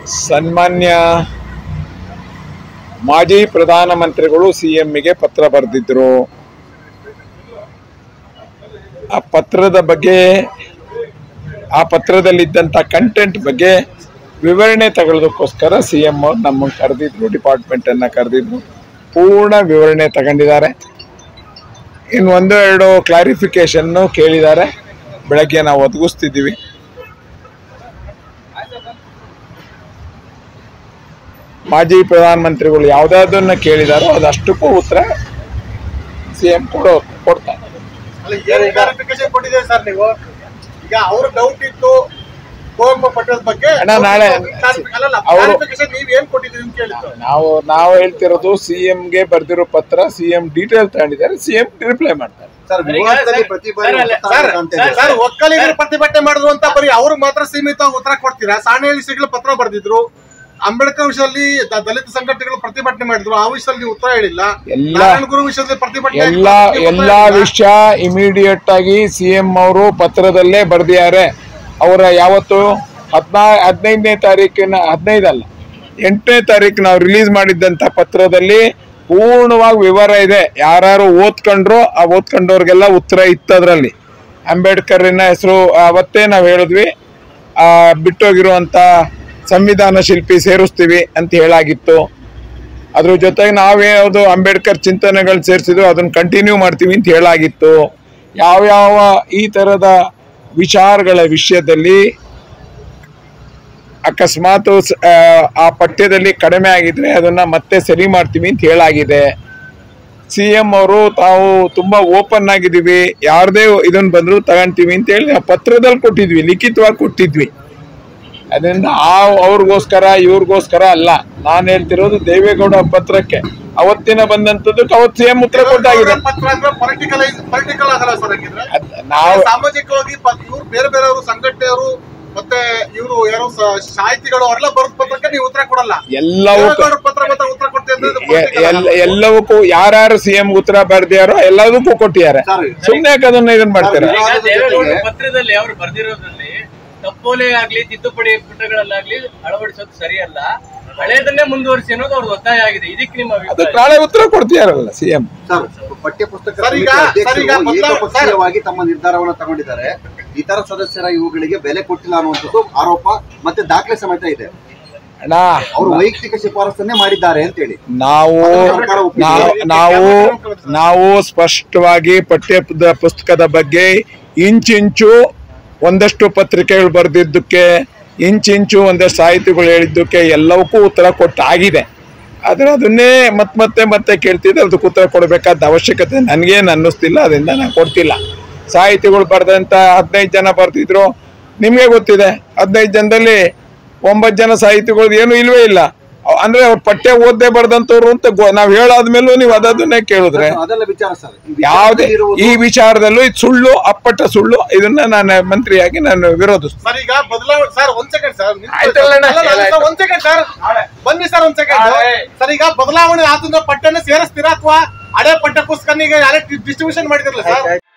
ಸನ್ಮಾನ್ಯ ಮಾಜಿ ಪ್ರಧಾನಮಂತ್ರಿಗಳು ಸಿ ಗೆ ಪತ್ರ ಬರೆದಿದ್ರು ಆ ಪತ್ರದ ಬಗ್ಗೆ ಆ ಪತ್ರದಲ್ಲಿದ್ದಂಥ ಕಂಟೆಂಟ್ ಬಗ್ಗೆ ವಿವರಣೆ ತಗೊಳ್ಳೋದಕ್ಕೋಸ್ಕರ ಸಿ ಎಂ ಅವ್ರು ನಮ್ಮನ್ನು ಕರೆದಿದ್ರು ಡಿಪಾರ್ಟ್ಮೆಂಟನ್ನು ಕರೆದಿದ್ರು ಪೂರ್ಣ ವಿವರಣೆ ತಗೊಂಡಿದ್ದಾರೆ ಇನ್ನು ಒಂದು ಎರಡು ಕ್ಲಾರಿಫಿಕೇಶನ್ನು ಕೇಳಿದ್ದಾರೆ ಬೆಳಗ್ಗೆ ನಾವು ಒದಗಿಸ್ತಿದ್ದೀವಿ ಮಾಜಿ ಪ್ರಧಾನಮಂತ್ರಿಗಳು ಯಾವುದಾದನ್ನ ಕೇಳಿದಾರೋ ಅದಷ್ಟಕ್ಕೂ ಉತ್ತರ ಸಿ ಎಂ ಕೊಡೋ ಕೊಡ್ತಾರೆ ಅಲ್ಲ ಏನು ಕ್ಲಾರಿಫಿಕೇಶನ್ ಕೊಟ್ಟಿದ್ದೀರಿ ಸರ್ ನೀವು ಈಗ ಅವ್ರ ಡೌಟ್ ಇತ್ತು ಕುವೆಂಪು ಪಟ್ಟದ ಬಗ್ಗೆ ಅಣ್ಣ, ನಾಳೆ ಅಲ್ಲಲ್ಲ ಅವ್ರು- ಕ್ಲಾರಿಫಿಕೇಶನ್ ನೀವ್ ಏನ್ ಕೊಟ್ಟಿದ್ದೀರಿ ಅಂತ ಕೇಳಿದ್ದು ನಾವು ನಾವು ಹೇಳ್ತಿರೋದು ಸಿ ಗೆ ಬರ್ದಿರೋ ಪತ್ರ ಸಿ ಎಂ ಡೀಟೇಲ್ ತಗೊಂಡಿದ್ದಾರೆ ಸಿ ಎಂ ರಿಪ್ಲೈ ಮಾಡ್ತಾರೆ ಸರ್ ವಿವಾದದಲ್ಲಿ ಪ್ರತಿ ಬಾರಿ ಸರ್ ಒತ್ತಾಯ ಅಂತ ಇದೆ. ಸರ್ ಒಕ್ಕಲಿಗರು ಪ್ರತಿಭಟನೆ ಮಾಡಿದ್ರು ಅಂತ ಬರೀ ಅವ್ರಿಗೆ ಮಾತ್ರ ಸೀಮಿತವಾಗಿ ಉತ್ತರ ಕೊಡ್ತೀರಾ ಸಾಣೇಹಳ್ಳಿ ಶ್ರೀಗಳು ಪತ್ರ ಬರೆದಿದ್ರು ಅಂಬೇಡ್ಕರ್ ವಿಷಯದಲ್ಲಿ ದ- ದಲಿತ ಸಂಘಟನೆಗಳು ಪ್ರತಿಭಟನೆ ಮಾಡಿದ್ರು ಆ ವಿಷಯದಲ್ಲಿ ನೀವು ಉತ್ತರ ಹೇಳಿಲ್ಲ ಎಲ್ಲ- ನಾರಾಯಣ ಗುರು ವಿಷಯದಲ್ಲಿ ಪ್ರತಿಭಟನೆ ಎಲ್ಲ ಆಗಿತ್ತು, ನೀವು ಉತ್ತರ ಎಲ್ಲ ಹೇಳಿಲ್ಲ. ವಿಷಯ ಇಮಿಡಿಯೇಟ್ ಆಗಿ ಸಿ ಎಂ ಅವರು ಪತ್ರದಲ್ಲೇ ಬರೆದಿದ್ದಾರೆ ಅವರ ಯಾವತ್ತು ಹದಿನಾ ಹದಿನೈದನೇ ತಾರೀಕಿನ ಹದಿನೈದಲ್ಲ ಎಂಟನೇ ತಾರೀಕು ನಾವು ರಿಲೀಸ್ ಮಾಡಿದ್ದಂಥ ಪತ್ರದಲ್ಲಿ ಪೂರ್ಣವಾಗಿ ವಿವರ ಇದೆ ಯಾರು ಓದ್ಕೊಂಡ್ರು ಆ ಓದ್ಕೊಂಡವ್ರಿಗೆಲ್ಲ ಉತ್ತರ ಇತ್ತು ಅದರಲ್ಲಿ ಅಂಬೇಡ್ಕರ್ನ ಹೆಸರು ಅವತ್ತೇ ನಾವು ಹೇಳಿದ್ವಿ ಆ ಬಿಟ್ಟೋಗಿರುವಂಥ ಸಂವಿಧಾನ ಶಿಲ್ಪಿ ಸೇರಿಸ್ತೀವಿ ಅಂತ ಹೇಳಾಗಿತ್ತು ಅದ್ರ ಜೊತೆಗೆ ನಾವೇನಾವುದು ಅಂಬೇಡ್ಕರ್ ಚಿಂತನೆಗಳು ಸೇರಿಸಿದ್ರು ಅದನ್ನ ಕಂಟಿನ್ಯೂ ಮಾಡ್ತೀವಿ ಅಂತ ಹೇಳಾಗಿತ್ತು ಯಾವ್ಯಾವ ಈ ಥರದ ವಿಚಾರಗಳ ವಿಷಯದಲ್ಲಿ ಅಕಸ್ಮಾತ್ ಸ- ಆ, ಆ ಪಠ್ಯದಲ್ಲಿ ಕಡಿಮೆ ಆಗಿದ್ರೆ ಅದನ್ನ ಮತ್ತೆ ಸರಿ ಮಾಡ್ತೀವಿ ಅಂತ ಹೇಳಾಗಿದೆ ಸಿ ಎಂ ಅವರು ತಾವು ತುಂಬಾ ಓಪನ್ ಆಗಿದ್ದೀವಿ ಯಾರದೇ ಇದನ್ನ ಬಂದ್ರು ತಗೊಂತೀವಿ ಅಂತ ಹೇಳಿ ನಾವು ಪತ್ರದಲ್ಲಿ ಕೊಟ್ಟಿದ್ವಿ ಲಿಖಿತವಾಗಿ ಕೊಟ್ಟಿದ್ವಿ ಅದರಿಂದ ಆ ಅವ್ರಿಗೋಸ್ಕರ ಇವ್ರಿಗೋಸ್ಕರ ಅಲ್ಲ ನಾನು ಹೇಳ್ತಿರೋದು ದೇವೇಗೌಡ ಪತ್ರಕ್ಕೆ ಅವತ್ತಿನ ಬಂದಂಥದ್ದಕ್ಕೆ ಅವತ್ತು ಸಿ ಎಂ ಉತ್ತರ ಕೊಟ್ಟಾಗಿದೆ ಪತ್ರ ಅಂದ್ರೆ ಪೊಲಿಟಿಕಲ್ ಪೊಲಿಟಿಕಲ್ ಆಗಲ್ಲ ಸರ್ ಹಾಗಿದ್ರೆ ಅದ್ ನಾವು ಸಾಮಾಜಿಕವಾಗಿ ಇವ್ರು ಬೇರೆ ಬೇರೆಯವರು ಸಂಘಟನೆಯವರು ಮತ್ತೆ ಇವರು ಯಾರು ಸ- ಸಾಹಿತಿಗಳು ಅವರೆಲ್ಲ ಬರೆದ ಪತ್ರಕ್ಕೆ ನೀವು ಉತ್ತರ ಕೊಡಲ್ಲ ಎಲ್ಲವೂ ದೇವೇಗೌಡ್ರ ಪತ್ರ ಮಾತ್ರ ಉತ್ತರ ಕೊಡ್ತೀವಿ ಅಂದ್ರೆ ಇದು ಎ- political ಎಲ್- ಆಗಲ್ಲ. ಎಲ್ಲವಕ್ಕೂ ಯಾರ್ಯಾರು ಸಿ ಎಂ ಉತ್ತರ ಬರ್ದ್ಯಾರೋ ಎಲ್ಲದಕ್ಕೂ ಕೊಟ್ಟಿದ್ದಾರೆ ಸರ್, ಸುಮ್ನೆ ಯಾಕೆ ಅದನ್ನ ಇದನ್ನ ಮಾಡ್ತಾರೆ ಸರ್, ಈಗ ವಿವಾದದ ದೇವೇಗೌಡರ ಜೊತೆಗೆ- ಪತ್ರದಲ್ಲಿ ಅವರು ಬರ್ದಿರೋದ್ರಲ್ಲಿ ತಪ್ಪೋಲೆ ಆಗ್ಲಿ ತಿದ್ದುಪಡಿ ಪುಟಗಳಲ್ಲಾಗ್ಲಿ ಅಳವಡಿಸೋದು ಸರಿಯಲ್ಲ ಹಳೇದನ್ನೇ ಮುಂದುವರಿಸಿ ಅನ್ನೋದು ಅವ್ರದ್ದು ಒತ್ತಾಯ ಆಗಿದೆ ಇದಕ್ಕೆ ನಿಮ್ಮ ಅದಕ್ಕೆ ಅಭಿಪ್ರಾಯ ನಾಳೆ ಉತ್ತರ ಕೊಡ್ತೀಯಾರಲ್ಲ ಸಿ ಎಂ ಸರ್ ಪಠ್ಯ ಪುಸ್ತಕ ಸರ್, ಈಗ- ಸಮಿತಿ ಸರ್, ಈಗ ಅಧ್ಯಕ್ಷರು ಬದಲಾವಣೆ- ಏಕಪಕ್ಷೀಯವಾಗಿ ತಮ್ಮ ನಿರ್ಧಾರವನ್ನು ತಗೊಂಡಿದ್ದಾರೆ ಇತರ ಸದಸ್ಯರ ಇವುಗಳಿಗೆ ಬೆಲೆ ಕೊಟ್ಟಿಲ್ಲ ಅನ್ನುವಂಥದ್ದು ಆರೋಪ ಮತ್ತೆ ದಾಖಲೆ ಸಮೇತ ಇದೆ ಅಣ್ಣ ಅವರು ವೈಯಕ್ತಿಕ ಶಿಫಾರಸನ್ನೇ ಮಾಡಿದ್ದಾರೆ ಅಂತ ಹೇಳಿ ನಾವು ಸರ್ಕಾರ ಒಪ್ಪಿದೆ. ನಾವು ನಾವು ನಾವು ಸ್ಪಷ್ಟವಾಗಿ ಪಠ್ಯ ಪುದ- ಪುಸ್ತಕದ ಬಗ್ಗೆ ಇಂಚಿಂಚು ಒಂದಷ್ಟು ಪತ್ರಿಕೆಗಳು ಬರೆದಿದ್ದಕ್ಕೆ ಇಂಚಿಂಚು ಒಂದಷ್ಟು ಸಾಹಿತಿಗಳು ಹೇಳಿದ್ದಕ್ಕೆ ಎಲ್ಲವಕ್ಕೂ ಉತ್ತರ ಕೊಟ್ಟಾಗಿದೆ ಆದರೆ ಅದನ್ನೇ ಮತ್ತೆ ಮತ್ತೆ ಮತ್ತೆ ಕೇಳ್ತಿದ್ದೆ ಅದಕ್ಕೆ ಉತ್ತರ ಕೊಡಬೇಕಾದ ಅವಶ್ಯಕತೆ ನನಗೇನು ಅನ್ನಿಸ್ತಿಲ್ಲ ಅದರಿಂದ ನಾನು ಕೊಡ್ತಿಲ್ಲ ಸಾಹಿತಿಗಳು ಬರೆದಂಥ ಹದಿನೈದು ಜನ ಬರ್ತಿದ್ರು ನಿಮಗೆ ಗೊತ್ತಿದೆ ಹದಿನೈದು ಜನದಲ್ಲಿ ಒಂಬತ್ತು ಜನ ಸಾಹಿತಿಗಳು ಏನು ಇಲ್ವೇ ಇಲ್ಲ ಅವ್- ಅಂದ್ರೆ ಅವ್ರ ಪಠ್ಯ ಓದ್ದೆ ಬರ್ದಂತವ್ರು ಅಂತ ಗೊ- ನಾವ್ ಹೇಳಾದ್ಮೇಲೂ ನೀವು ಅದನ್ನೇ ಕೇಳಿದ್ರೆ ಅದೆಲ್ಲ ವಿಚಾರ ಸರ್ ಈ ಯಾವುದೇ ವಿಚಾರದಲ್ಲಿರುವುದು- ಈ ವಿಚಾರದಲ್ಲೂ ಇದು ಸುಳ್ಳು ಅಪ್ಪಟ ಸುಳ್ಳು ಇದನ್ನ ನಾನು ಮಂತ್ರಿಯಾಗಿ ನಾನು ವಿರೋಧಿಸ್ತೀನಿ ಸರ್ ಈಗ ಬದಲಾವಣೆ ಸರ್ ಒಂದ್ ಸೆಕೆಂಡ್ ಸರ್ ನಿಂತ್ಕೊಳ್ಳಿ ಆಯ್ತಲ್ಲ ಸರ್. ಅಣ್ಣ, ಅಲ್ಲ, ಅಲ್ಲ, ಆಯ್ತು. ಸರ್, ಒಂದ್ ಸೆಕೆಂಡ್ ಸರ್ ಬನ್ನಿ ಸರ್ ಒಂದ್ ಸೆಕೆಂಡ್ ಸರ್ ಈಗ ಬದಲಾವಣೆ ಆತಂದ್ರೆ ಪಠ್ಯನ ಸೇರಿಸ್ತೀರಾ ಅಥವಾ ಹಳೆ ಪಠ್ಯ ಪುಸ್ತಕನಿಗೆ ಯಾರೇ ಡಿಸ್ಟ್ರಿಬ್ಯೂಷನ್ ಮಾಡಿದಿರಲ್ಲ ಸರ್